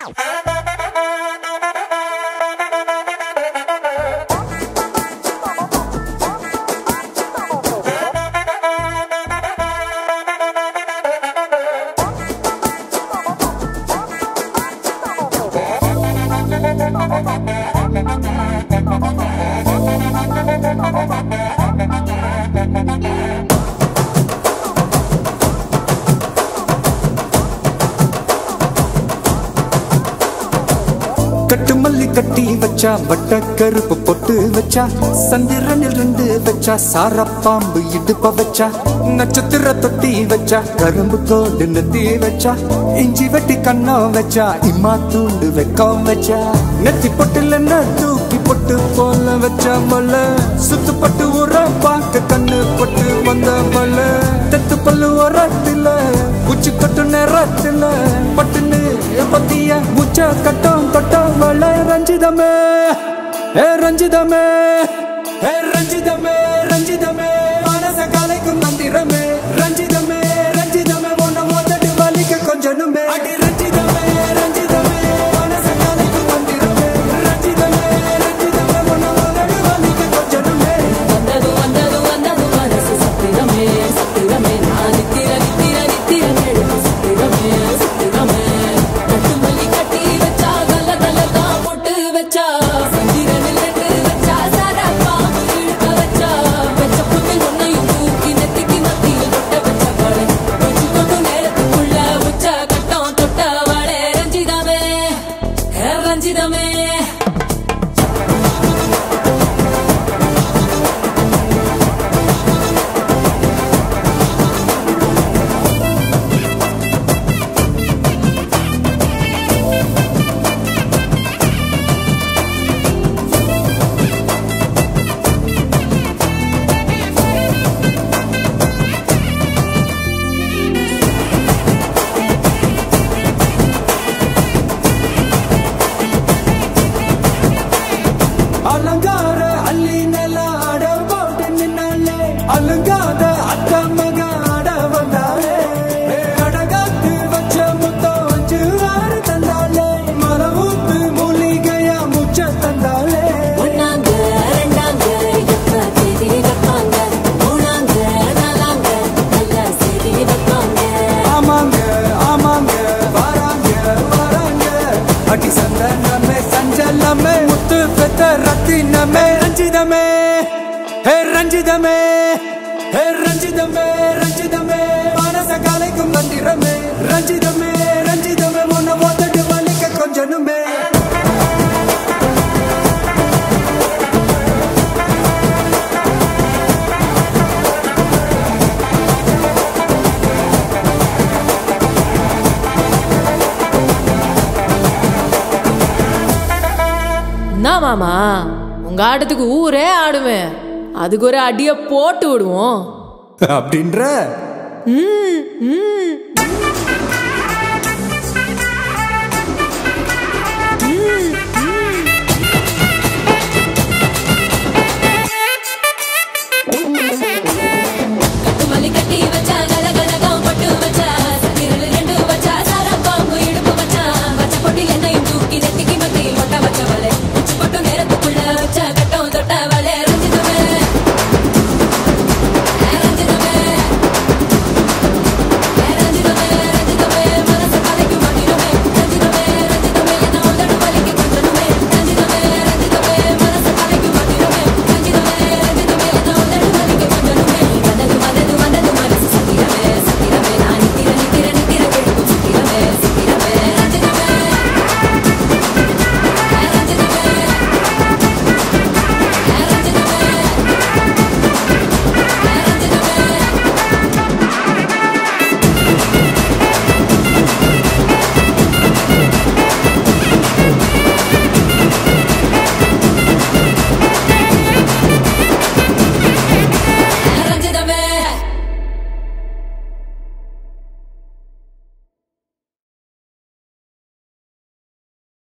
கட்டு மல்லி கட்டி வச்சா வட்ட கருப்பு பொட்டு வச்சா சந்திரனில் ரெண்டு வச்சா சாரப்பாம்பு இடுப்ப வச்சா நட்சத்திர தொட்டி வச்சா கரும்பு கோடு நெத்தி வச்சா இஞ்சி வெட்டி கண்ணம் வச்சா இம்மா தூண்டு வெக்கம் வச்சா நெத்தி பொட்டுல தூக்கி பொட்டு போல வச்சா மல்ல சுத்து பட்டு உர பார்க்க கண்ணு பொட்டு வந்த மல்ல தெத்து பல்லு உரத்துல உச்சி கட்டு நேரத்துல பட்டுன்னு பத்திய உச்ச கட்டம் தொட்டம் வள ரஞ்சிதமே ஏ ரஞ்சிதமே ஏ ரஞ்சிதமே ரஞ்சிதமே மனச கலைக்கும் மந்திரமே ரஞ்சிதமே ரஞ்சிதமே உன்னை மோதட்டு வலிக்க கொஞ்சனுமே அடி ரஞ்சிதமே ரஞ்சிதமே மனச கலைக்கும் மந்திரமே ரஞ்சிதமே ரஞ்சிதமே உன்னை மோதட்டு வலிக்க கொஞ்சனுமே வந்தது வந்தது வந்தது மனசு சத்திரமே சத்திரமே நான் நித்திர நித்திர நித்திர நெடுக்கு சத்திரமே சத்திரமே கட்டு மல்லி கட்டி வச்சா கல்ல கல்ல தான் போட்டு வச்சா சந்திரனில் ரெண்டு வச்சா சாரா பாம்பு இழுக்க வச்சா வெச்ச புட்டில் ஒன்னையும் தூக்கி நெத்திக்கு மத்தியில் தொட்ட வச்ச வாழை வச்சு கொண்டு நேரத்துக்குள்ள உச்ச கட்டம் தொட்ட வாழை ரஞ்சிதமே ஹே ரஞ்சிதமே அலங்கார அள்ளி நில ஆட போட்டு நின்னாலே அலங்காத அத்த மக ஆட வந்தாலே ஏ, அடகாத்து வச்ச முத்தம் அஞ்சு ஆறு தந்தாலே மலை ஊத்து மூலிகையா முச்ச தந்தாலே ஒன்னாங்க ரெண்டாங்க எப்ப தேதி வைப்பாங்க மூணாங்க நாலாங்க நல்ல செய்தி வைப்பாங்க ஆமாங்க ஆமாங்க வராங்க வராங்க அடி சந்தனமே சஞ்சலமே முத்து பெத்த ரத்தினமே ரஞ்சிதமே ஹே ரஞ்சிதமே ஹே ரஞ்சிதமே ரஞ்சிதமே மனச கலைக்கும் மந்திரமே ரஞ்சிதமே ரஞ்சிதமே உன்னை ஓதட்டு வலிக்க கொஞ்சனுமே என்ன மாமா உங்க ஆட்டத்துக்கு ஊரே ஆடுவேன் அதுக்கு ஒரு அடிய போட்டு விடுவோம் அப்படின்ற ம், ம்.